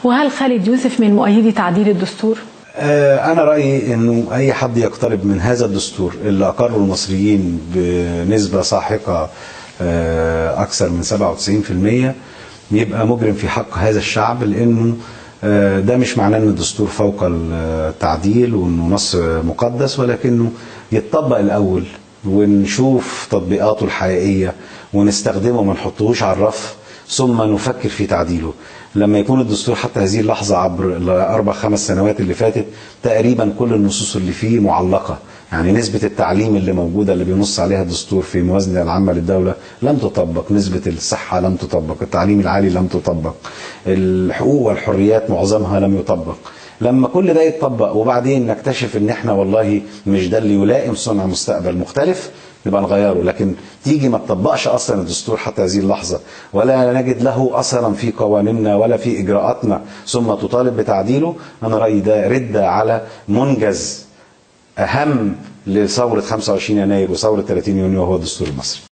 وهل خالد يوسف من مؤيدي تعديل الدستور؟ آه، أنا رأيي إنه أي حد يقترب من هذا الدستور اللي أقره المصريين بنسبة ساحقة آه، أكثر من 97% يبقى مجرم في حق هذا الشعب لأنه آه، ده مش معناه ان الدستور فوق التعديل وانه نص مقدس ولكنه يتطبق الاول ونشوف تطبيقاته الحقيقيه ونستخدمه ما نحطهوش على الرف ثم نفكر في تعديله لما يكون الدستور حتى هذه اللحظه عبر الاربع خمس سنوات اللي فاتت تقريبا كل النصوص اللي فيه معلقه يعني نسبة التعليم اللي موجودة اللي بينص عليها الدستور في الموازنة العامة للدولة لم تطبق نسبة الصحة لم تطبق التعليم العالي لم تطبق الحقوق والحريات معظمها لم يطبق لما كل ده يتطبق وبعدين نكتشف ان احنا والله مش ده اللي يلائم صنع مستقبل مختلف نبقى نغيره لكن تيجي ما تطبقش اصلا الدستور حتى هذه اللحظه ولا نجد له اثرا في قوانيننا ولا في اجراءاتنا ثم تطالب بتعديله انا رايي ده رده على منجز اهم لثوره 25 يناير وثوره 30 يونيو هو الدستور المصري